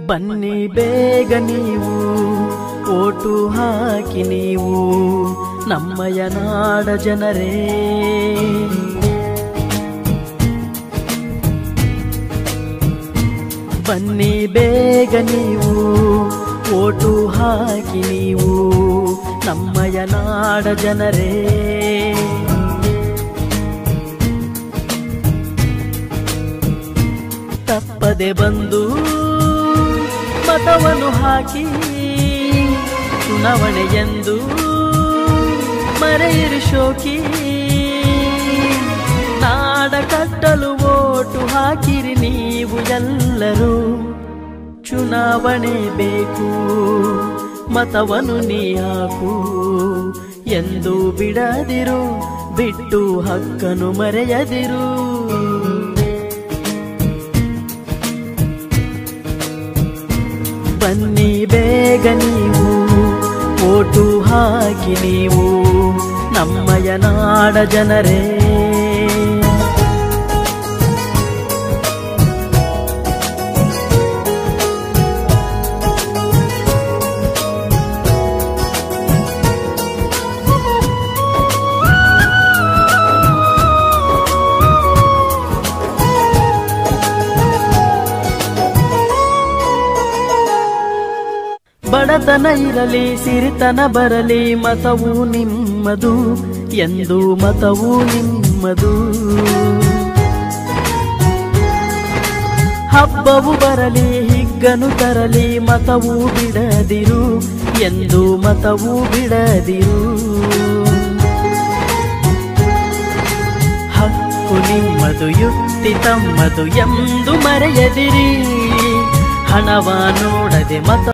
ಬನ್ನಿ ಬೇಗ ನೀವು ಓಟು ಹಾಕಿ ನೀವು ನಮ್ಮಯ ನಾಡ ಜನರೇ ಬನ್ನಿ ಬೇಗ ನೀವು ಓಟು ಹಾಕಿ ನೀವು ನಮ್ಮಯ ನಾಡ ಜನರೇ ತಪ್ಪದೆ ಬಂದು ಮತವನ್ನು ಹಾಕಿ ಚುನಾವಣೆ ಎಂದು ಮರೆಯಿರಿ ಶೋಕಿ ನಾಡ ಕಟ್ಟಲು ಓಟು ಹಾಕಿರಿ ನೀವು ಎಲ್ಲರೂ ಚುನಾವಣೆ ಬೇಕು ಮತವನ್ನು ನೀ ಹಾಕು ಎಂದು ಬಿಡದಿರು ಬಿಟ್ಟು ಹಕ್ಕನು ಮರೆಯದಿರು ಬನ್ನಿ ಬೇಗ ನೀವು ಓಟು ಹಾಕಿ ನೀವು ನಮ್ಮಯ ನಾಡ ಜನರೇ ಬಡತನ ಇರಲಿ ಸಿರಿತನ ಬರಲಿ ಮತವು ನಿಮ್ಮದು ಎಂದು ಮತವು ನಿಮ್ಮದು ಹಬ್ಬವು ಬರಲಿ ಹಿಗ್ಗನು ತರಲಿ ಮತವು ಬಿಡದಿರು ಎಂದು ಮತವು ಬಿಡದಿರು ಹಕ್ಕು ನಿಮ್ಮದು ಯುಕ್ತಿ ತಮ್ಮದು ಎಂದು ಮರೆಯದಿರಿ ಹಣವ ನೋಡದೆ ಮತ